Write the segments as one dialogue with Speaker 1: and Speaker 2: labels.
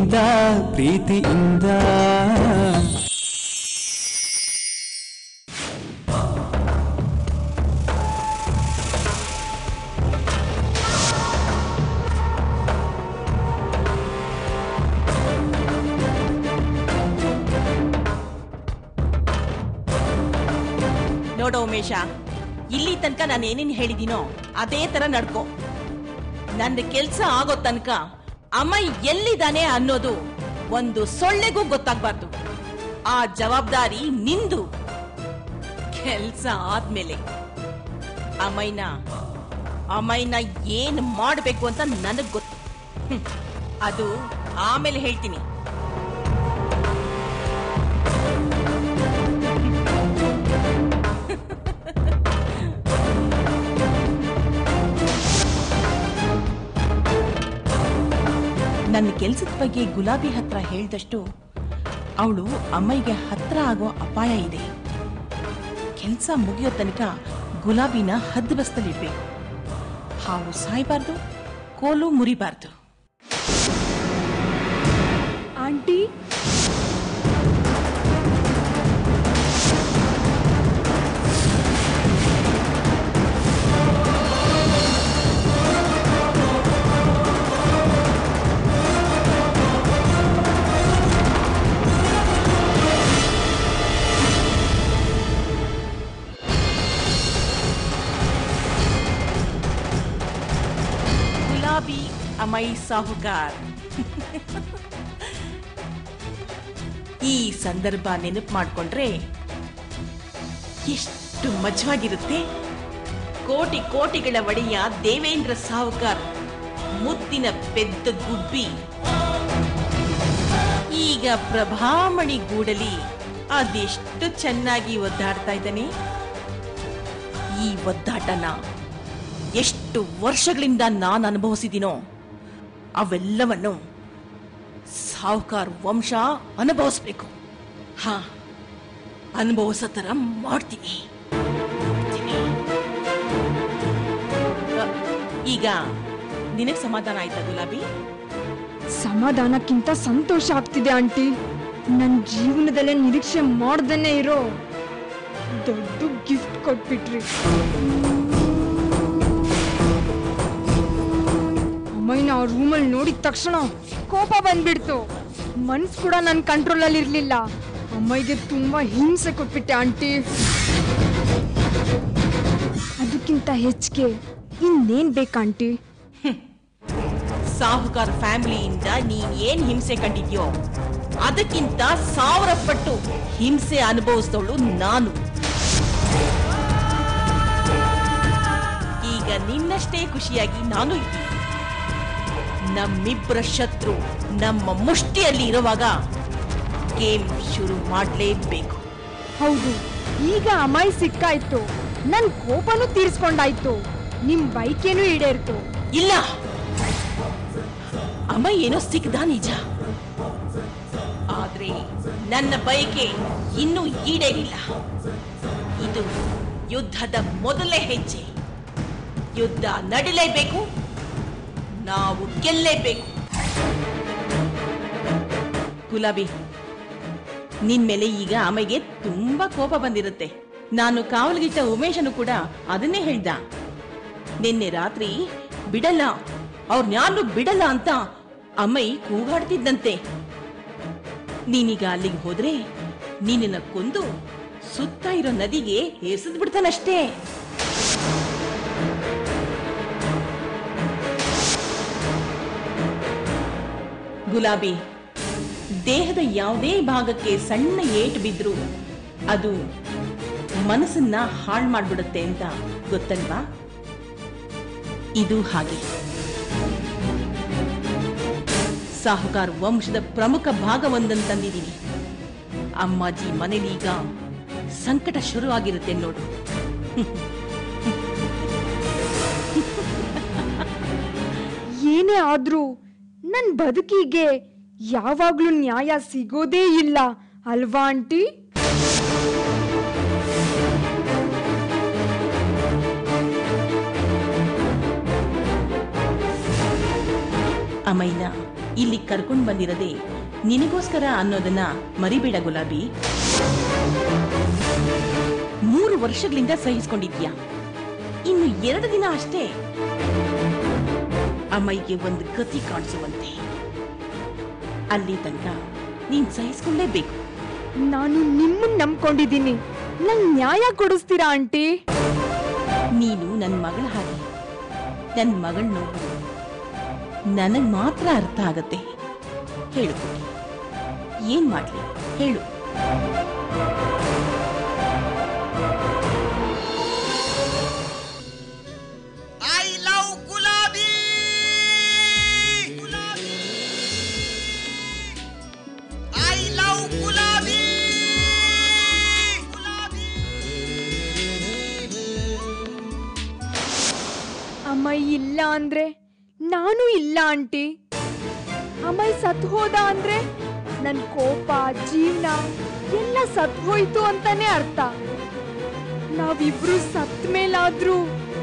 Speaker 1: ಪ್ರೀತಿಯಿಂದ ಪ್ರೀತಿಯಿಂದ
Speaker 2: ನೋಡೋ ಉಮೇಶ ಇಲ್ಲಿ ತನಕ ನಾನು ಏನೇನ್ ಹೇಳಿದೀನೋ ಅದೇ ತರ ನಡ್ಕೋ ನನ್ನ ಕೆಲ್ಸ ಆಗೋ ತನಕ ಅಮ್ಮ ಎಲ್ಲಿದ್ದಾನೆ ಅನ್ನೋದು ಒಂದು ಸೊಳ್ಳೆಗೂ ಗೊತ್ತಾಗ್ಬಾರ್ದು ಆ ಜವಾಬ್ದಾರಿ ನಿಂದು ಕೆಲ್ಸ ಆದ್ಮೇಲೆ ಅಮ್ಮಯ್ಯನ ಅಮ್ಮಯ್ಯನ ಏನ್ ಮಾಡ್ಬೇಕು ಅಂತ ನನಗ್ ಗೊತ್ತು ಹ್ಮ್. ಅದು ಆಮೇಲೆ ಹೇಳ್ತೀನಿ ನನ್ನ ಕೆಲ್ಸದ ಬಗ್ಗೆ ಗುಲಾಬಿ ಹತ್ರ ಹೇಳ್ದಷ್ಟು ಅವಳು ಅಮ್ಮಯ್ಯಗೆ ಹತ್ರ ಆಗೋ ಅಪಾಯ ಇದೆ ಕೆಲಸ ಮುಗಿಯೋ ತನಕ ಗುಲಾಬಿನ ಹದ್ದು ಬಸ್ತಲ್ಲಿಡ್ಬೇಕು ಹಾವು ಸಾಯ್ಬಾರ್ದು ಕೋಲು ಮುರಿಬಾರ್ದು
Speaker 3: ಆಂಟಿ
Speaker 2: ಗುಲಾಬಿ ಅಮೈ ಸಾಹುಕಾರ್ ಈ ಸಂದರ್ಭ ನೆನಪು ಮಾಡ್ಕೊಂಡ್ರೆ ಎಷ್ಟು ಮಜವಾಗಿರುತ್ತೆ ಕೋಟಿ ಕೋಟಿಗಳ ಒಡೆಯ ದೇವೇಂದ್ರ ಸಾಹುಕಾರ್ ಮುದ್ದಿನ ಪೆದ್ದ ಗುಬ್ಬಿ ಈಗ ಪ್ರಭಾಮಣಿ ಗೂಡಲಿ ಅದೆಷ್ಟು ಚೆನ್ನಾಗಿ ಒದ್ದಾಡ್ತಾ ಇದ್ದಾನೆ ಈ ಒದ್ದಾಟನ ಎಷ್ಟು ವರ್ಷಗಳಿಂದ ನಾನು ಅನುಭವಿಸಿದ್ದೀನೋ ಅವೆಲ್ಲವನ್ನು ಸಾಹುಕಾರ್ ವಂಶ ಅನುಭವಿಸ್ಬೇಕು ಹಾ ಅನುಭವಿಸೋ ಥರ ಮಾಡ್ತೀನಿ ಮಾಡ್ತೀನಿ. ಅ, ಈಗ ನಿನಗ್ ಸಮಾಧಾನ ಆಯ್ತಾ ಗುಲಾಬಿ
Speaker 3: ಸಮಾಧಾನಕ್ಕಿಂತ ಸಂತೋಷ ಆಗ್ತಿದೆ ಆಂಟಿ ನನ್ನ ಜೀವನದಲ್ಲೇ ನಿರೀಕ್ಷೆ ಮಾಡ್ದೇನೆ ಇರೋ ದೊಡ್ಡ ಗಿಫ್ಟ್ ಕೊಟ್ಬಿಟ್ರಿ ಅಮ್ಮಯ್ಯನ ಆ ರೂಮಲ್ಲಿ ನೋಡಿದ ತಕ್ಷಣ ಕೋಪ ಬಂದ್ಬಿಡ್ತು ಮನ್ಸ್ ಕೂಡ ನನ್ನ ಕಂಟ್ರೋಲಲ್ಲಿ ಇರಲಿಲ್ಲ ಅಮ್ಮಯ್ಯಗೆ ತುಂಬಾ ಹಿಂಸೆ ಕೊಟ್ಬಿಟ್ಟೆ ಆಂಟಿ ಅದಕ್ಕಿಂತ ಹೆಚ್ಚಿಗೆ ಇನ್ನೇನ್ ಬೇಕಂಟಿ
Speaker 2: ಸಾಹುಕಾರ್ ಫ್ಯಾಮಿಲಿಯಿಂದ ನೀನ್ ಏನ್ ಹಿಂಸೆ ಕಂಡಿದ್ಯೋ ಅದಕ್ಕಿಂತ ಸಾವಿರ ಪಟ್ಟು ಹಿಂಸೆ ಅನುಭವಿಸಿದವಳು ನಾನು ಈಗ ನಿನ್ನಷ್ಟೇ ಖುಷಿಯಾಗಿ ನಾನು ಇದ್ದೀನಿ ನಮ್ಮಿಬ್ಬರ ಶತ್ರು ನಮ್ಮ ಮುಷ್ಟಿಯಲ್ಲಿ ಇರುವಾಗ ಗೇಮ್ ಶುರು ಮಾಡಲೇಬೇಕು
Speaker 3: ಹೌದು ಈಗ ಅಮ್ಮಾಯಿ ಸಿಕ್ಕಾಯ್ತು ನನ್ ಕೋಪನೂ ತೀರ್ಸ್ಕೊಂಡಾಯ್ತು ನಿಮ್ ಬೈಕೇನು ಈಡೇರ್ತು
Speaker 2: ಇಲ್ಲ ಅಮ್ಮ ಏನೋ ಸಿಕ್ಕದ ನಿಜ ಆದ್ರೆ ನನ್ನ ಬಯಕೆ ಇನ್ನೂ ಈಡೇರಿಲ್ಲ ಇದು ಯುದ್ಧದ ಮೊದಲೇ ಹೆಜ್ಜೆ ಯುದ್ಧ ನಡೀಲೇಬೇಕು ನಾವು ಗೆಲ್ಲೇಬೇಕು ಗುಲಾಬಿ ನಿನ್ ಮೇಲೆ ಈಗ ಅಮ್ಮಗೆ ತುಂಬಾ ಕೋಪ ಬಂದಿರುತ್ತೆ ನಾನು ಕಾವಲಿಗಿಟ್ಟ ಉಮೇಶನು ಕೂಡ ಅದನ್ನೇ ಹೇಳ್ದ ನಿನ್ನೆ ರಾತ್ರಿ ಬಿಡಲ್ಲ ಅವ್ರನ್ಯಾರು ಬಿಡಲ್ಲ ಅಂತ ಅಮ್ಮೈ ಕೂಗಾಡ್ತಿದ್ದಂತೆ ನೀನೀಗ ಅಲ್ಲಿಗೆ ಹೋದ್ರೆ ನೀನನ್ನ ಕೊಂದು ಸುತ್ತ ಇರೋ ನದಿಗೆ ಎಸೆದ್ ಬಿಡ್ತಾನಷ್ಟೇ ಗುಲಾಬಿ ದೇಹದ ಯಾವುದೇ ಭಾಗಕ್ಕೆ ಸಣ್ಣ ಏಟು ಬಿದ್ರೂ ಅದು ಮನಸ್ಸನ್ನ ಹಾಳು ಮಾಡ್ಬಿಡುತ್ತೆ ಅಂತ ಗೊತ್ತಲ್ವಾ ಇದು ಹಾಗೆ ಸಾಹುಕಾರ್ ವಂಶದ ಪ್ರಮುಖ ಭಾಗವೊಂದಂತಂದಿದ್ದೀನಿ ಅಮ್ಮಾಜಿ ಮನೇಲೀಗ ಸಂಕಟ ಶುರುವಾಗಿರುತ್ತೆ ನೋಡು
Speaker 3: ಏನೇ ಆದ್ರೂ ನನ್ ಬದುಕಿಗೆ ಯಾವಾಗ್ಲೂ ನ್ಯಾಯ ಸಿಗೋದೇ ಇಲ್ಲ ಅಲ್ವಾ ಆಂಟಿ
Speaker 2: ಅಮೈನ ಇಲ್ಲಿ ಕರ್ಕೊಂಡ್ ಬಂದಿರದೆ ನಿನಗೋಸ್ಕರ ಅನ್ನೋದನ್ನ ಮರಿಬೇಡ ಗುಲಾಬಿ ಮೂರು ವರ್ಷಗಳಿಂದ ಸಹಿಸ್ಕೊಂಡಿದ್ಯಾ ಇನ್ನು ಎರಡು ದಿನ ಅಷ್ಟೇ ಅಮ್ಮಯ್ಯಗೆ ಒಂದು ಗತಿ ಕಾಣಿಸುವಂತೆ ಅಲ್ಲಿ ತನಕ ನೀನ್ ಸಹಿಸ್ಕೊಳ್ಳೇಬೇಕು
Speaker 3: ನಾನು ನಿಮ್ಮನ್ನ ನಂಬ್ಕೊಂಡಿದ್ದೀನಿ ನಂಗ್ ನ್ಯಾಯ ಕೊಡಿಸ್ತೀರಾ ಆಂಟಿ
Speaker 2: ನೀನು ನನ್ನ ಮಗಳ ಹಾಗೆ ನನ್ನ ಮಗಳ ನೋವು ನನಗ್ ಮಾತ್ರ ಅರ್ಥ ಆಗತ್ತೆ ಹೇಳು ಪುಟ್ಟಿ. ಏನ್ ಮಾಡ್ಲಿ ಹೇಳು
Speaker 4: I love Gulabi! Gulabi! I love Gulabi! Gulabi!
Speaker 3: ಅಮ್ಮಯ್ಯ ಇಲ್ಲ ಅಂದ್ರೆ ನಾನು ಇಲ್ಲ ಆಂಟಿ ಅಮ್ಮಯ್ಯ ಸತ್ ಹೋದ ಅಂದ್ರೆ ನನ್ ಕೋಪ ಜೀವನ ಎಲ್ಲ ಸತ್ ಹೋಯ್ತು ಅಂತಾನೆ ಅರ್ಥ ನಾವಿಬ್ರು ಸತ್ ಮೇಲಾದ್ರೂ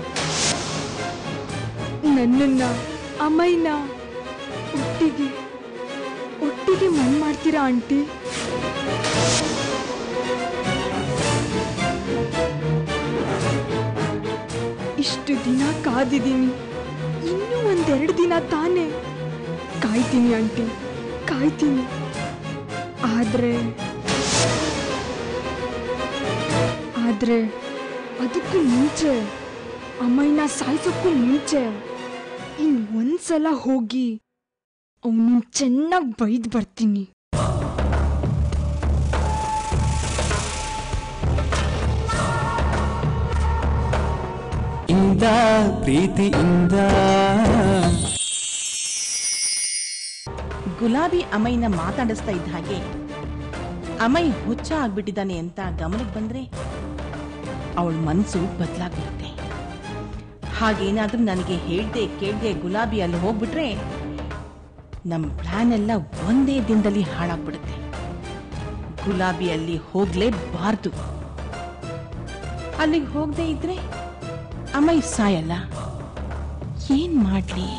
Speaker 3: ನನ್ನನ್ನ ಅಮ್ಮಯ್ಯನ ಒಟ್ಟಿಗೆ ಒಟ್ಟಿಗೆ ಮಣ್ ಮಾಡ್ತೀರಾ ಆಂಟಿ ಇಷ್ಟು ದಿನ ಕಾದಿದ್ದೀನಿ ಇನ್ನೂ ಒಂದೆರಡು ದಿನ ತಾನೇ ಕಾಯ್ತೀನಿ ಆಂಟಿ ಕಾಯ್ತೀನಿ ಆದ್ರೆ ಆದ್ರೆ ಅದಕ್ಕೂ ಮುಂಚೆ ಅಮ್ಮಯ್ಯನ ಸಾಯಿಸೋಕ್ಕೂ ಮುಂಚೆ ಇನ್ ಒಂದ್ಸಲ ಹೋಗಿ ಅವನು ಚೆನ್ನಾಗಿ ಬೈದ್ ಬರ್ತೀನಿ
Speaker 1: ಇಂದ ಪ್ರೀತಿಯಿಂದ
Speaker 2: ಗುಲಾಬಿ ಅಮೈನ ಮಾತಾಡಿಸ್ತಾ ಇದ್ದ ಹಾಗೆ ಅಮೈ ಹುಚ್ಚ ಆಗ್ಬಿಟ್ಟಿದ್ದಾನೆ ಅಂತ ಗಮನಕ್ಕೆ ಬಂದ್ರೆ ಅವಳ ಮನಸ್ಸು ಬದಲಾಗ್ಬಿಡುತ್ತೆ ಹಾಗೇನಾದ್ರೂ ನನಗೆ ಹೇಳ್ದೆ ಕೇಳ್ದೆ ಗುಲಾಬಿ ಅಲ್ಲಿ ಹೋಗ್ಬಿಟ್ರೆ ನಮ್ಮ ಪ್ಲಾನ್ ಎಲ್ಲ ಒಂದೇ ದಿನದಲ್ಲಿ ಹಾಳಾಗ್ಬಿಡುತ್ತೆ ಗುಲಾಬಿ ಅಲ್ಲಿ ಹೋಗ್ಲೇಬಾರ್ದು ಅಲ್ಲಿಗೆ ಹೋಗದೆ ಇದ್ರೆ ಅಮೈ ಸಾಯಲ್ಲ ಏನ್ ಮಾಡ್ಲಿ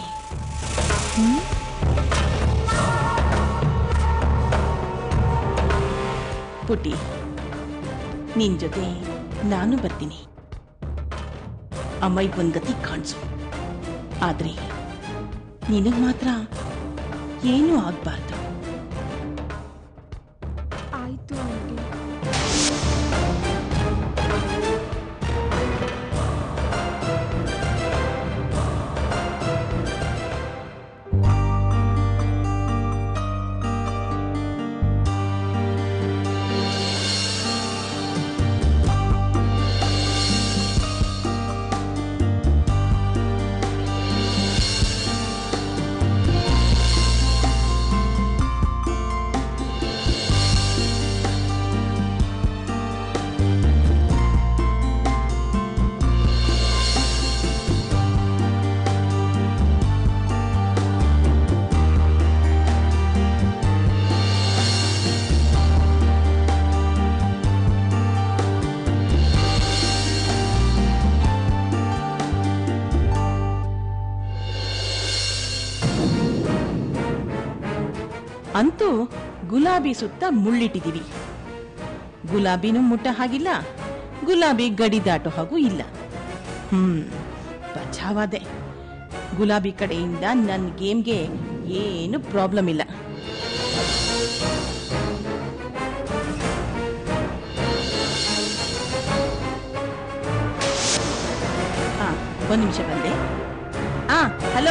Speaker 2: ಪುಟಿ ನಿನ್ ಜೊತೆ ನಾನು ಬರ್ತೀನಿ ಅಮ್ಮಯ್ಯ ಒಂದ್ ಗತಿ ಕಾಣಿಸು ಆದ್ರೆ ನಿನಗ್ ಮಾತ್ರ ಏನೂ ಆಗ್ಬಾರ್ದು
Speaker 3: ಆಯ್ತು ಆಂಟಿ
Speaker 2: ಅಂತೂ ಗುಲಾಬಿ ಸುತ್ತ ಮುಳ್ಳಿಟ್ಟಿದೀವಿ ಗುಲಾಬಿನೂ ಮುಟ್ಟ ಹಾಗಿಲ್ಲ ಗುಲಾಬಿ ಗಡಿ ದಾಟೋ ಹಾಗೂ ಇಲ್ಲ ಹ್ಮ್ ಬಚಾವಾದೆ ಗುಲಾಬಿ ಕಡೆಯಿಂದ ನನ್ನ ಗೇಮ್ಗೆ ಏನು ಪ್ರಾಬ್ಲಮ್ ಇಲ್ಲ ಹಾ ಒಂದ್ ನಿಮಿಷ ಬಂದೆ ಆ ಹಲೋ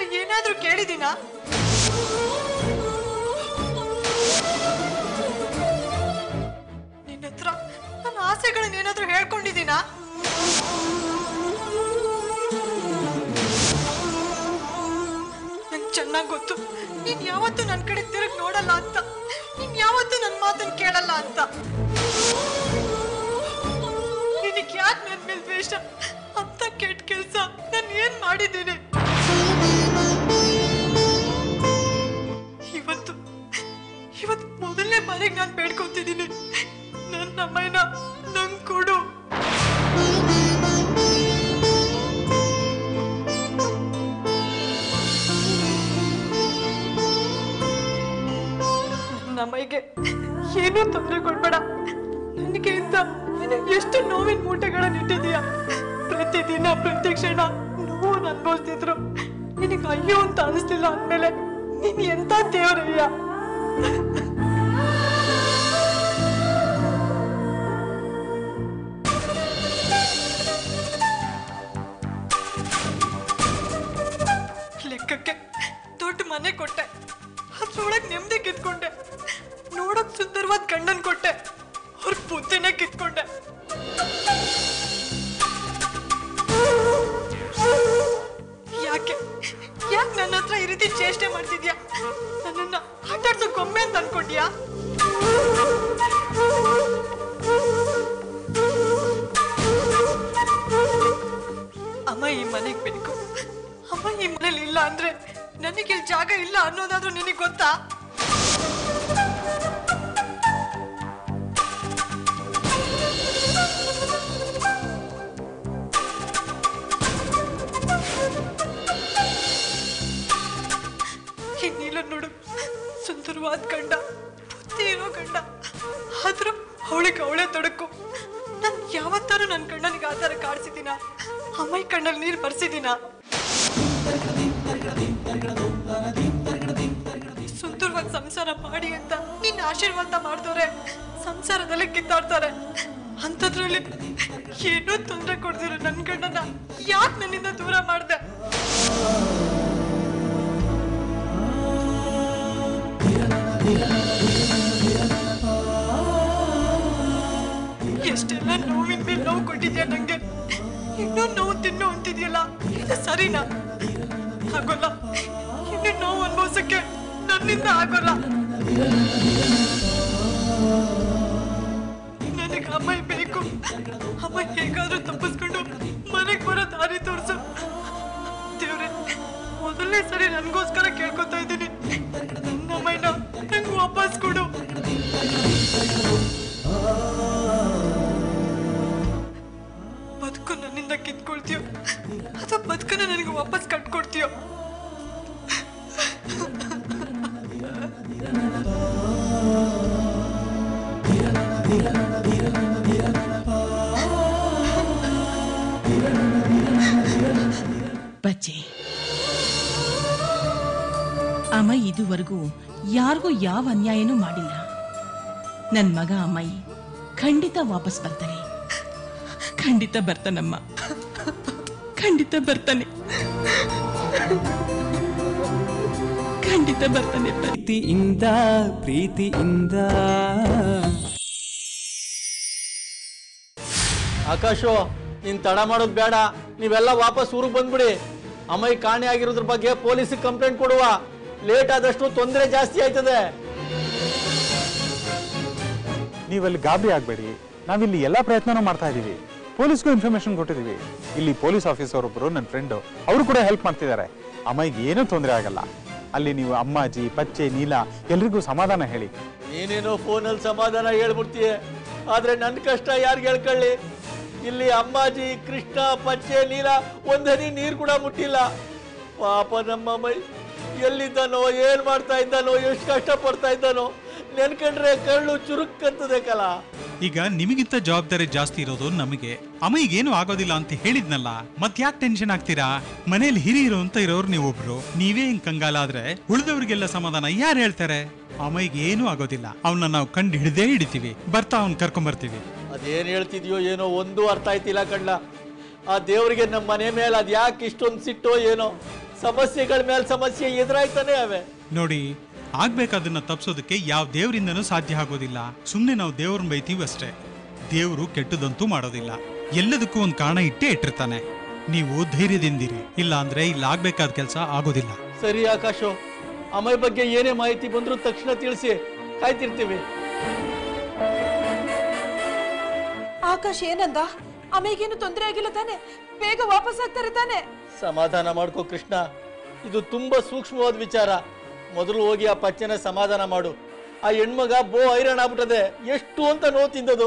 Speaker 5: ನಾನು ಏನಾದ್ರೂ ಕೇಳಿದೀನಾ ನಿನ್ನ ಹತ್ರ ನನ್ನ ಆಸೆಗಳನ್ನ ಏನಾದ್ರೂ ಹೇಳ್ಕೊಂಡಿದ್ದೀನಾ ನಂಗೆ ಚೆನ್ನಾಗಿ ಗೊತ್ತು ನೀನ್ ಯಾವತ್ತೂ ನನ್ನ ಕಡೆ ತಿರುಗಿ ನೋಡಲ್ಲ ಅಂತ ನೀನ್ ಯಾವತ್ತೂ ನನ್ನ ಮಾತನ್ನ ಕೇಳಲ್ಲ ಅಂತ ನಿನಗೆ ಯಾಕೆ ನನ್ನ ಮೇಲೆ ದ್ವೇಷ ಅಂತ ಕೆಟ್ಟ ಕೆಲಸ ನಾನು ಏನ್ ಮಾಡಿದ್ದೀನಿ ಇವತ್ತು ಇವತ್ತು ಮೊದಲನೇ ಬಾರಿಗೆ ನಾನು ಬೇಡ್ಕೊತಿದ್ದೀನಿ ನನ್ನ ಅಮ್ಮಯ್ಯನ ನಂಗೆ ಕೊಡು ನನ್ನ ಅಮ್ಮಯ್ಯಗೆ ಏನೂ ತೊಂದರೆ ಕೊಡ್ಬೇಡ ನನಗೆ ಅಂತ ನೀನು ಎಷ್ಟು ನೋವಿನ ಮೂಟೆಗಳನ್ನ ಇಟ್ಟಿದೀಯ ಪ್ರತಿದಿನ ಪ್ರತಿ ಕ್ಷಣ ನೋವು ಅನ್ಭವಿಸ್ತಿದ್ರು ನಿನಗೆ ಅಯ್ಯೋ ಅಂತ ಅನಿಸ್ಲಿಲ್ಲ ಅಂದ್ಮೇಲೆ ನೀನ್ ಎಂತ ದೇವರಯ್ಯ ಲೆಕ್ಕಕ್ಕೆ ದೊಡ್ಡ ಮನೆ ಕೊಟ್ಟೆ ಅದ್ರೊಳಗೆ ನೆಮ್ಮದಿ ಕಿತ್ಕೊಂಡೆ ನೋಡಕ್ ಸುಂದರವಾದ ಗಂಡನ್ ಕೊಟ್ಟೆ ಅವ್ರ ಬುದ್ಧಿನೇ ಕಿತ್ಕೊಂಡೆ ಯಾಕೆ ಯಾಕೆ ನನ್ನ ಹತ್ರ ಈ ರೀತಿ ಚೇಷ್ಟೆ ಮಾಡ್ತಿದ್ಯಾ ನನ್ನನ್ನ ಆಟಾಡ್ಸೋ ಗೊಂಬೆ ಅಂತ ಅನ್ಕೊಂಡ್ಯಾ ಅಮ್ಮ ಈ ಮನೆಗೆ ಬೇಕು ಅಮ್ಮ ಈ ಮನೇಲಿ ಇಲ್ಲ ಅಂದ್ರೆ ನನಗೆ ಇಲ್ಲಿ ಜಾಗ ಇಲ್ಲ ಅನ್ನೋದಾದ್ರೂ ನಿನಗೆ ಗೊತ್ತಾ ಈ ನೀಲ ನೋಡು ಸುಂದರವಾದ ಗಂಡ ಬುದ್ಧಿ ಇರೋ ಗಂಡ ಆದ್ರೂ ಅವಳಿಗೆ ಅವಳೇ ತೊಡಕು ನಾನು ಯಾವತ್ತಾರು ನನ್ನ ಗಂಡನಿಗೆ ಆ ಥರ ಕಾಡ್ಸಿದ್ದೀನ ಅಮ್ಮೈ ಕಣ್ಣಲ್ಲಿ ನೀರು ಬರ್ಸಿದ್ದೀನ ಸುಂದರವಾದ ಸಂಸಾರ ಮಾಡಿ ಅಂತ ನಿನ್ನ ಆಶೀರ್ವಾದ ಮಾಡ್ದವ್ರೆ ಸಂಸಾರದಲ್ಲಿ ಕಿತ್ತಾಡ್ತಾರೆ ಅಂಥದ್ರಲ್ಲಿ ಏನೂ ತೊಂದರೆ ಕೊಡ್ದಿರೋ ನನ್ನ ಗಂಡನ ಯಾಕೆ ನನ್ನಿಂದ ದೂರ ಮಾಡಿದೆ ಎಷ್ಟೆಲ್ಲ ನೋವಿನ ಮೇಲೆ ನೋವು ಕೊಟ್ಟಿದ್ಯಾ ನಂಗೆ ಇನ್ನೂ ನೋವು ತಿನ್ನು ಅಂತಿದ್ಯಲ್ಲ ಇದು ಸರಿನಾ ಆಗೋಲ್ಲ ಇನ್ನು ನೋವು ಅನ್ಭವಿಸಕ್ಕೆ ನನ್ನಿಂದ ಆಗೋಲ್ಲ ನನಗೆ ಅಮ್ಮ ಬೇಕು ಅಮ್ಮ ಹೇಗಾದ್ರೂ ತಪ್ಪಿಸ್ಕೊಂಡು ಮನೆಗೆ ಬರೋ ದಾರಿ ತೋರಿಸು ದೇವ್ರೆ ಮೊದಲನೇ ಸರಿ ನನಗೋಸ್ಕರ ಕೇಳ್ಕೊತಾ ಇದ್ದೀನಿ ನನ್ನ ಅಮ್ಮಯ್ಯನ ನಂಗೆ ವಾಪಸ್ ಕೊಡು ಬದುಕು ನನ್ನಿಂದ ಕಿತ್ಕೊಳ್ತೀಯೋ ಅಥವಾ ಬದುಕನ್ನ ನನಗೆ ವಾಪಸ್ ಕಟ್ಕೊಡ್ತೀಯೋ
Speaker 2: ಬಚ್ಚೆ ಅಮ್ಮ ಇದುವರೆಗೂ ಯಾರಿಗೂ ಯಾವ ಅನ್ಯಾಯನೂ ಮಾಡಿಲ್ಲ ನನ್ ಮಗ ಅಮ್ಮಯ್ಯ ಖಂಡಿತ ವಾಪಸ್ ಬರ್ತಾನೆ ಖಂಡಿತ ಬರ್ತಾನಮ್ಮ ಖಂಡಿತ ಬರ್ತಾನೆ ಖಂಡಿತ ಬರ್ತಾನೆ ಬನ್ನಿ.
Speaker 1: ಪ್ರೀತಿಯಿಂದ ಪ್ರೀತಿಯಿಂದ
Speaker 6: ಆಕಾಶು ನೀನ್ ತಡ ಮಾಡೋದು ಬೇಡ ನೀವೆಲ್ಲ ವಾಪಸ್ ಊರಿಗೆ ಬಂದ್ಬಿಡಿ ಅಮ್ಮಯ್ಯ ಕಾಣೆ ಆಗಿರೋದ್ರ ಬಗ್ಗೆ ಪೊಲೀಸಿಗೆ ಕಂಪ್ಲೇಂಟ್ ಕೊಡುವ ಲೇಟ್ ಆದಷ್ಟು ತೊಂದರೆ ಜಾಸ್ತಿ ಆಯ್ತದೆ
Speaker 7: ನೀವಲ್ಲಿ ಗಾಬರಿ ಆಗಬೇಡಿ ನಾವಿಲ್ಲಿ ಎಲ್ಲ ಪ್ರಯತ್ನನೂ ಮಾಡ್ತಾ ಇದ್ದೀವಿ ಪೊಲೀಸ್ಗೂ ಇನ್ಫಾರ್ಮೇಶನ್ ಕೊಟ್ಟಿದ್ದೀವಿ ಇಲ್ಲಿ ಪೊಲೀಸ್ ಆಫೀಸರ್ ಒಬ್ಬರು ನನ್ನ ಫ್ರೆಂಡು ಅವರು ಕೂಡ ಹೆಲ್ಪ್ ಮಾಡ್ತಿದ್ದಾರೆ ಅಮ್ಮಗೆ ಏನೂ ತೊಂದರೆ ಆಗಲ್ಲ ಅಲ್ಲಿ ನೀವು ಅಮ್ಮಾಜಿ ಪಚ್ಚೆ ನೀಲ ಎಲ್ರಿಗೂ ಸಮಾಧಾನ ಹೇಳಿ
Speaker 6: ನೀನೇನೋ ಫೋನಲ್ಲಿ ಸಮಾಧಾನ ಹೇಳ್ಬಿಡ್ತೀಯ ಆದ್ರೆ ನನ್ನ ಕಷ್ಟ ಯಾರಿಗೆ ಹೇಳ್ಕೊಳ್ಳಿ ಇಲ್ಲಿ ಅಮ್ಮಾಜಿ ಕೃಷ್ಣ ಪಚ್ಚೆ ನೀಲ ಒಂದನಿ ನೀರು ಕೂಡ ಮುಟ್ಟಿಲ್ಲ ಪಾಪ ನಮ್ಮ ಮೈ ಎಲ್ಲಿದ್ದಾನೋ ಏನ್ ಮಾಡ್ತಾ ಇದ್ದಾನೋ ಎಷ್ಟು ಕಷ್ಟ ಪಡ್ತಾ ಇದ್ದಾನೋ ನೆನ್ಕೊಂಡ್ರೆ ಕಳ್ಳು ಚುರುಕ್ಕಂತದೆ ಕಲ
Speaker 8: ಈಗ ನಿಮಗಿಂತ ಜವಾಬ್ದಾರಿ ಜಾಸ್ತಿ ಇರೋದು ನಮಗೆ ಅಮ್ಮಯ್ಯಗೇನು ಆಗೋದಿಲ್ಲ ಅಂತ ಹೇಳಿದ್ನಲ್ಲ ಮತ್ಯಾಕ್ ಟೆನ್ಷನ್ ಆಗ್ತೀರಾ ಮನೇಲಿ ಹಿರಿಯರು ಅಂತ ಇರೋರು ನೀವೊಬ್ರು ನೀವೇ ಹಿಂಗ್ ಕಂಗಾಲಾದ್ರೆ ಉಳಿದವ್ರಿಗೆಲ್ಲ ಸಮಾಧಾನ ಯಾರು ಹೇಳ್ತಾರೆ ಅಮ್ಮಯ್ಯಗೆ ಏನೂ ಆಗೋದಿಲ್ಲ ಅವನ್ನ ನಾವು ಕಂಡು ಹಿಡ್ದೇ ಹಿಡಿತೀವಿ ಬರ್ತಾ ಅವ್ನ್ ಕರ್ಕೊಂಡ್ ಬರ್ತೀವಿ
Speaker 6: ಅದೇನ್ ಹೇಳ್ತಿದ್ಯೋ ಏನೋ ಒಂದು ಅರ್ಥ ಆಯ್ತಿಲ್ಲ ಕಣ್ಲ ಆ ದೇವರಿಗೆ ನಮ್ಮ ಮನೆ ಮೇಲೆ ಅದ್ ಯಾಕೆ ಇಷ್ಟೊಂದು ಸಿಟ್ಟೋ ಏನೋ ಸಮಸ್ಯೆಗಳ ಮೇಲೆ ಸಮಸ್ಯೆ ಎದುರಾಯ್ತಾನೆ ಅವೆ
Speaker 8: ನೋಡಿ ಆಗ್ಬೇಕಾದನ್ನ ತಪ್ಸೋದಕ್ಕೆ ಯಾವ ದೇವರಿಂದನೂ ಸಾಧ್ಯ ಆಗೋದಿಲ್ಲ ಸುಮ್ಮನೆ ನಾವು ದೇವ್ರನ್ನ ಬೈತೀವಿ ಅಷ್ಟೇ ದೇವರು ಕೆಟ್ಟದಂತೂ ಮಾಡೋದಿಲ್ಲ ಎಲ್ಲದಕ್ಕೂ ಒಂದು ಕಾರಣ ಇಟ್ಟೇ ಇಟ್ಟಿರ್ತಾನೆ ನೀವು ಧೈರ್ಯದಿಂದಿರಿ ಇಲ್ಲ ಅಂದ್ರೆ ಇಲ್ಲಿ ಆಗ್ಬೇಕಾದ ಕೆಲಸ ಆಗೋದಿಲ್ಲ
Speaker 6: ಸರಿ ಆಕಾಶು ಅಮೈ ಬಗ್ಗೆ ಏನೇ ಮಾಹಿತಿ ಬಂದ್ರು ತಕ್ಷಣ ತಿಳಿಸಿ ಕಾಯ್ತಿರ್ತೀವಿ
Speaker 5: ಆಕಾಶ್ ಏನಂದ ಆಮೇಗೇನು ತೊಂದರೆ ಆಗಿಲ್ಲ ತಾನೆ ಬೇಗ ವಾಪಸ್ ಆಗ್ತಾರೆ ತಾನೆ
Speaker 6: ಸಮಾಧಾನ ಮಾಡ್ಕೋ ಕೃಷ್ಣ ಇದು ತುಂಬಾ ಸೂಕ್ಷ್ಮವಾದ ವಿಚಾರ ಮೊದಲು ಹೋಗಿ ಆ ಪಚ್ಚನ ಸಮಾಧಾನ ಮಾಡು ಆ ಹೆಣ್ಮಗ ಬೋ ಹೈರಾಣ ಆಗ್ಬಿಟ್ಟದೆ ಎಷ್ಟು ಅಂತ ನೋವು ತಿಂದದು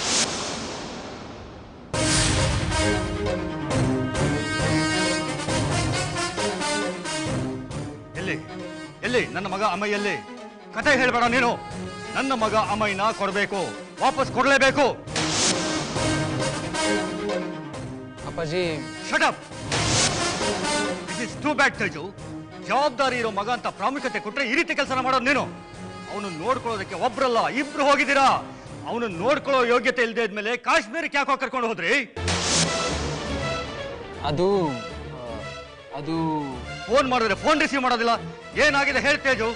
Speaker 9: ಎಲ್ಲಿ ಎಲ್ಲಿ ನನ್ನ ಮಗ ಅಮೈ ಎಲ್ಲಿ ಕತೆ ಹೇಳ್ಬೇಡ ನೀನು ನನ್ನ ಮಗ ಅಮೈನ ಕೊಡಬೇಕು ವಾಪಸ್ ಕೊಡ್ಲೇಬೇಕು
Speaker 10: ಅಪ್ಪಾಜಿ
Speaker 9: shut up this is too bad Teju ಜವಾಬ್ದಾರಿ ಇರೋ ಮಗ ಅಂತ ಪ್ರಾಮುಖ್ಯತೆ ಕೊಟ್ರೆ ಈ ರೀತಿ ಕೆಲಸ ಮಾಡೋದು ನೀನು ಅವನು ನೋಡ್ಕೊಳ್ಳೋದಕ್ಕೆ ಒಬ್ರಲ್ಲ ಇಬ್ರು ಹೋಗಿದ್ದೀರಾ ಅವನು ನೋಡ್ಕೊಳ್ಳೋ ಯೋಗ್ಯತೆ ಇಲ್ಲದೆ ಇದ್ಮೇಲೆ ಕಾಶ್ಮೀರಕ್ಕೆ ಯಾಕೋ ಕರ್ಕೊಂಡು ಹೋದ್ರಿ
Speaker 10: ಅದು ಆ, ಅದು
Speaker 9: ಫೋನ್ ಮಾಡಿದ್ರೆ ಫೋನ್ ರಿಸೀವ್ ಮಾಡೋದಿಲ್ಲ ಏನಾಗಿದೆ ಹೇಳ್ ತೇಜು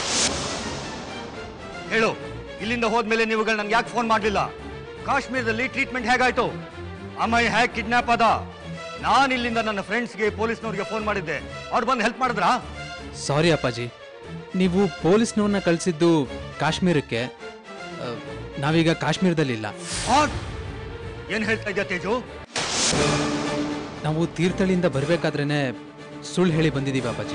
Speaker 9: ಹೇಳು ಇಲ್ಲಿಂದ ಹೋದ್ಮೇಲೆ ನೀವುಗಳು ನನ್ಗೆ ಯಾಕೆ ಫೋನ್ ಮಾಡಲಿಲ್ಲ ಕಾಶ್ಮೀರದಲ್ಲಿ ಟ್ರೀಟ್ಮೆಂಟ್ ಹೇಗಾಯ್ತು ಅಮ್ಮೈ ಹೇಗೆ ಕಿಡ್ನಾಪ್ ಆದ ನಾನು ಇಲ್ಲಿಂದ ನನ್ನ ಫ್ರೆಂಡ್ಸ್ಗೆ ಪೊಲೀಸ್ನವ್ರಿಗೆ ಫೋನ್ ಮಾಡಿದ್ದೆ ಅವ್ರು ಬಂದು ಹೆಲ್ಪ್ ಮಾಡಿದ್ರಾ
Speaker 10: ಸಾರಿ ಅಪ್ಪಾಜಿ ನೀವು ಪೊಲೀಸ್ನವ್ರನ್ನ ಕಳಿಸಿದ್ದು ಕಾಶ್ಮೀರಕ್ಕೆ ಆ, ನಾವೀಗ ಕಾಶ್ಮೀರದಲ್ಲಿಲ್ಲ
Speaker 9: ವಾಟ್ ಏನ್ ಹೇಳ್ತಾ ಇದ್ಯಾ ತೇಜು
Speaker 10: ನಾವು ತೀರ್ಥಹಳ್ಳಿಯಿಂದ ಬರಬೇಕಾದ್ರೇನೆ ಸುಳ್ಳು ಹೇಳಿ ಬಂದಿದ್ದೀವಿ ಅಪ್ಪಾಜಿ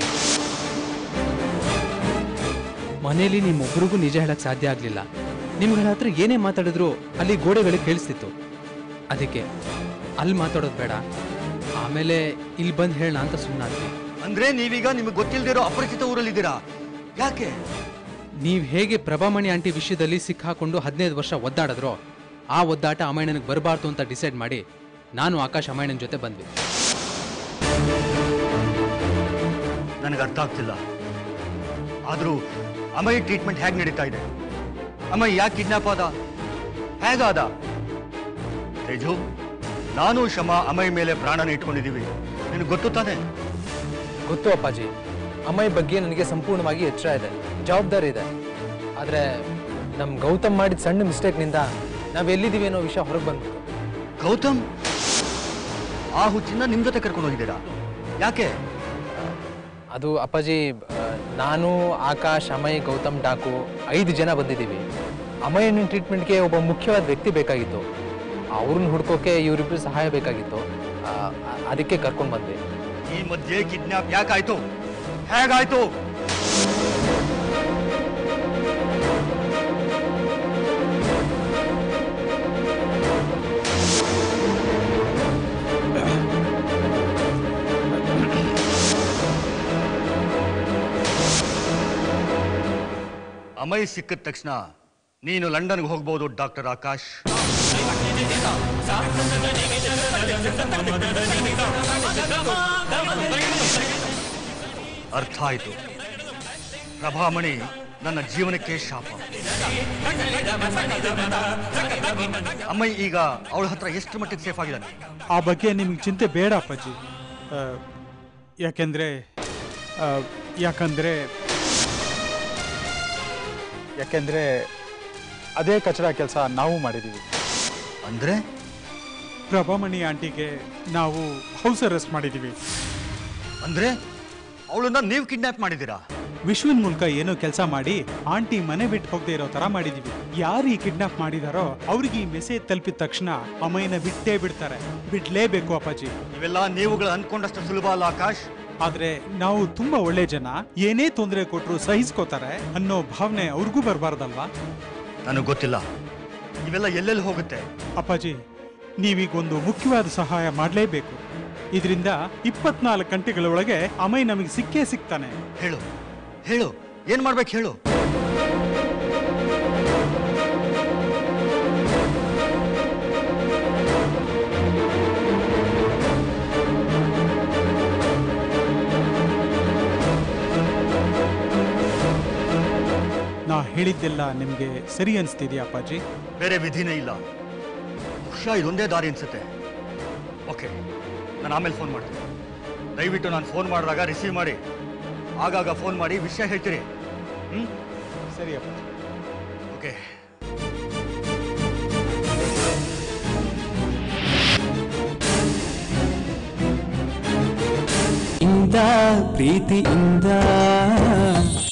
Speaker 10: ಮನೆಯಲ್ಲಿ ನಿಮ್ಮೊಬ್ರಿಗೂ ನಿಜ ಹೇಳಕ್ ಸಾಧ್ಯ ಆಗ್ಲಿಲ್ಲ ನಿಮ್ಗಳ ಹತ್ರ ಏನೇ ಮಾತಾಡಿದ್ರು ಅಲ್ಲಿ ಗೋಡೆಗಳಿಗೆ ಕೇಳಿಸ್ತಿತ್ತು ಅದಕ್ಕೆ ಅಲ್ಲಿ ಮಾತಾಡೋದು ಬೇಡ ಆಮೇಲೆ ಇಲ್ಲಿ ಬಂದು ಹೇಳೋಣ ಅಂತ ಸುಮ್ಮನಾದ್ವಿ
Speaker 9: ಅಂದ್ರೆ ನೀವೀಗ ನಿಮಗೆ ಗೊತ್ತಿಲ್ದಿರೋ ಅಪರಿಚಿತ ಊರಲ್ಲಿದ್ದೀರಾ ಯಾಕೆ
Speaker 10: ನೀವು ಹೇಗೆ ಪ್ರಭಾಮಣಿ ಆಂಟಿ ವಿಷಯದಲ್ಲಿ ಸಿಕ್ಕಾಕೊಂಡು ಹದಿನೈದು ವರ್ಷ ಒದ್ದಾಡಿದ್ರೋ ಆ ಒದ್ದಾಟ ಅಮೈಣನಿಗೆ ಬರಬಾರ್ದು ಅಂತ ಡಿಸೈಡ್ ಮಾಡಿ ನಾನು ಆಕಾಶ್ ಅಮೈಣನ್ ಜೊತೆ ಬಂದ್ವಿ
Speaker 9: ನನಗೆ ಅರ್ಥ ಆಗ್ತಿಲ್ಲ ಆದ್ರೂ ಅಮೈ ಟ್ರೀಟ್ಮೆಂಟ್ ಹೇಗೆ ನಡೀತಾ ಇದೆ ಅಮೈ ಯಾಕೆ ಕಿಡ್ನಾಪ್ ಆದ ಹೇಗಾದ ತೇಜು ನಾನು ಶಮ ಅಮೈ ಮೇಲೆ ಪ್ರಾಣನ ಇಟ್ಕೊಂಡಿದ್ದೀವಿ ನಿನಗೆ ಗೊತ್ತು ತಾನೆ
Speaker 10: ಗೊತ್ತು ಅಪ್ಪಾಜಿ ಅಮ್ಮಯ್ಯ ಬಗ್ಗೆ ನನಗೆ ಸಂಪೂರ್ಣವಾಗಿ ಎಚ್ಚರ ಇದೆ ಜವಾಬ್ದಾರಿ ಇದೆ ಆದರೆ ನಮ್ಮ ಗೌತಮ್ ಮಾಡಿದ ಸಣ್ಣ ಮಿಸ್ಟೇಕ್ನಿಂದ ನಾವು ಎಲ್ಲಿದ್ದೀವಿ ಅನ್ನೋ ವಿಷಯ ಹೊರಗೆ ಬಂದ್ಬಿಟ್ಟು
Speaker 9: ಗೌತಮ್ ಆ ಹುಚ್ಚಿನ ನಿಮ್ ಜೊತೆ ಕರ್ಕೊಂಡು ಹೋಗಿದ್ದೀರಾ ಯಾಕೆ
Speaker 10: ಅದು ಅಪ್ಪಾಜಿ ಆ, ನಾನು ಆಕಾಶ್ ಅಮಯ್ ಗೌತಮ್ ಡಾಕು ಐದು ಜನ ಬಂದಿದ್ದೀವಿ ಅಮಯನ ಟ್ರೀಟ್ಮೆಂಟ್ಗೆ ಒಬ್ಬ ಮುಖ್ಯವಾದ ವ್ಯಕ್ತಿ ಬೇಕಾಗಿತ್ತು ಅವ್ರನ್ನ ಹುಡ್ಕೋಕೆ ಇವರಿಬ್ರು ಸಹಾಯ ಬೇಕಾಗಿತ್ತು ಆ, ಆ- ಅದಕ್ಕೆ ಕರ್ಕೊಂಡು ಬಂದ್ವಿ
Speaker 9: ಈ ಮಧ್ಯೆ ಕಿಡ್ನಾಪ್ ಯಾಕಾಯ್ತು ಹೇಗಾಯ್ತು ಅಮೈ ಸಿಕ್ಕಿದ ತಕ್ಷಣ ನೀನು ಲಂಡನ್ಗೆ ಹೋಗ್ಬೋದು ಡಾಕ್ಟರ್ ಆಕಾಶ್ ಅರ್ಥ ಆಯ್ತು ಪ್ರಭಾಮಣಿ ನನ್ನ ಜೀವನಕ್ಕೆ ಶಾಪ ಅಮ್ಮೈ ಈಗ ಅವಳ ಹತ್ರ ಎಷ್ಟು ಮಟ್ಟಿಗೆ ಸೇಫ್ ಆಗಿದ್ದಾನೆ
Speaker 8: ಆ ಬಗ್ಗೆ ನಿಮ್ಗೆ ಚಿಂತೆ ಬೇಡ ಅಪ್ಪಾಜಿ ಆ, ಯಾಕೆಂದ್ರೆ ಆ, ಯಾಕಂದ್ರೆ
Speaker 7: ಯಾಕೆಂದ್ರೆ ಅದೇ ಕಚಡ ಕೆಲಸ ನಾವು ಮಾಡಿದೀವಿ
Speaker 9: ಅಂದ್ರೆ
Speaker 8: ಪ್ರಭಾಮಣಿ ಆಂಟಿಗೆ ನಾವು ಹೌಸ್ ಅರೆಸ್ಟ್ ಮಾಡಿದ್ದೀವಿ
Speaker 9: ಅಂದ್ರೆ ಅವಳನ್ನ ನೀವು ಕಿಡ್ನಾಪ್ ಮಾಡಿದ್ದೀರಾ
Speaker 8: ವಿಶ್ವನ್ ಮೂಲಕ ಏನೋ ಕೆಲಸ ಮಾಡಿ ಆಂಟಿ ಮನೆ ಬಿಟ್ಟು ಹೋಗದೆ ಇರೋ ತರ ಮಾಡಿದೀವಿ ಯಾರು ಈ ಕಿಡ್ನಾಪ್ ಮಾಡಿದಾರೋ ಅವ್ರಿಗೆ ಈ ಮೆಸೇಜ್ ತಲುಪಿದ ತಕ್ಷಣ ಅಮ್ಮಯ್ಯನ ಬಿಟ್ಟೇ ಬಿಡ್ತಾರೆ ಬಿಡ್ಲೇಬೇಕು ಅಪ್ಪಾಜಿ
Speaker 9: ಇವೆಲ್ಲ ನೀವುಗಳು ಅನ್ಕೊಂಡಷ್ಟು ಸುಲಭ ಅಲ್ಲ ಆಕಾಶ್
Speaker 8: ಆದ್ರೆ ನಾವು ತುಂಬಾ ಒಳ್ಳೆ ಜನ ಏನೇ ತೊಂದರೆ ಕೊಟ್ರು ಸಹಿಸ್ಕೋತಾರೆ ಅನ್ನೋ ಭಾವನೆ ಅವ್ರಿಗೂ ಬರಬಾರ್ದಲ್ವಾ
Speaker 9: ನನಗೆ ಗೊತ್ತಿಲ್ಲ ಇವೆಲ್ಲ ಎಲ್ಲೆಲ್ಲಿ ಹೋಗುತ್ತೆ
Speaker 8: ಅಪ್ಪಾಜಿ ನೀವೀಗ ಒಂದು ಮುಖ್ಯವಾದ ಸಹಾಯ ಮಾಡಲೇಬೇಕು ಇದರಿಂದ ಇಪ್ಪತ್ನಾಲ್ಕು ಗಂಟೆಗಳ ಒಳಗೆ ಅಮಯ್ ನಮಗೆ ಸಿಕ್ಕೇ ಸಿಗ್ತಾನೆ
Speaker 9: ಹೇಳು ಹೇಳು ಏನ್ ಮಾಡ್ಬೇಕು ಹೇಳು
Speaker 8: ನಾ ಹೇಳಿದ್ದೆಲ್ಲ ನಿಮ್ಗೆ ಸರಿ ಅನ್ಸ್ತಿದ್ಯಾ ಅಪ್ಪಾಜಿ
Speaker 9: ಬೇರೆ ವಿಧಿನೇ ಇಲ್ಲ ಬಹುಶಃ ಇದೊಂದೇ ದಾರಿ ಅನ್ಸುತ್ತೆ ಓಕೆ ನಾನು ಆಮೇಲೆ ಫೋನ್ ಮಾಡ್ತೀನಿ ದಯವಿಟ್ಟು ನಾನು ಫೋನ್ ಮಾಡಿದಾಗ ರಿಸೀವ್ ಮಾಡಿ ಆಗಾಗ ಫೋನ್ ಮಾಡಿ ವಿಷಯ ಹೇಳ್ತೀರಿ ಹ್ಮ್
Speaker 7: ಸರಿ ಅಪ್ಪ
Speaker 9: ಓಕೆ
Speaker 1: ಇಂದ ಪ್ರೀತಿಯಿಂದ